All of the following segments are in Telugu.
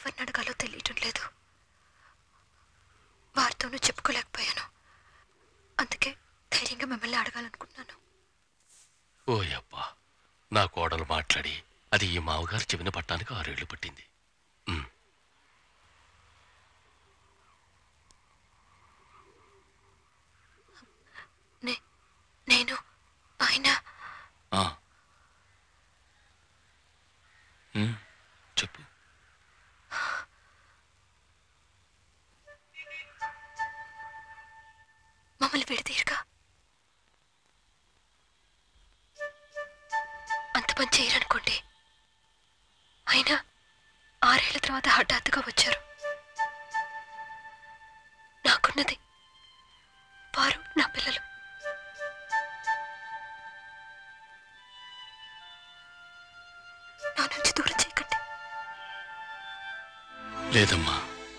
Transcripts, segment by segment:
ఎవరిని అడగాలో తెలియటం లేదు వారితోనూ చెప్పుకోలేకపోయాను అందుకే ధైర్యంగా మిమ్మల్ని అడగాలనుకున్నాను ఓ అబ్బా నా కోడలు మాట్లాడి అది ఈ మావగారు చెవిన పట్టానికి ఆరేళ్లు పట్టింది ఉమ్. నే నేను ఆయన ఆ. ఉమ్, చెప్పు మమ్మల్ని విడదీయరుగా అంత పని చేయరనుకోండి అయినా ఆరేళ్ల తర్వాత హఠాత్తుగా వచ్చారు నాకున్నది వారు నా పిల్లలు నా నుంచి దూరం చేయకండి లేదమ్మా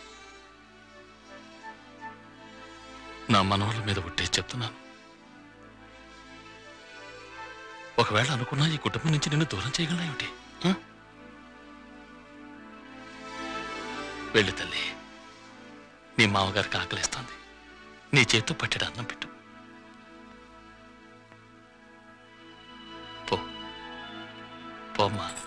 నా మనవల మీద ఒట్టే చెప్తున్నాను ఒకవేళ అనుకున్నా ఈ కుటుంబం నుంచి నిన్ను దూరం చేయగలనా ఏమిటి ఆ? వెళ్ళు తల్లి నీ మామగారికి ఆకలిస్తోంది నీ చేతితో పట్టెడు అన్నం పెట్టు పో పోమ్మా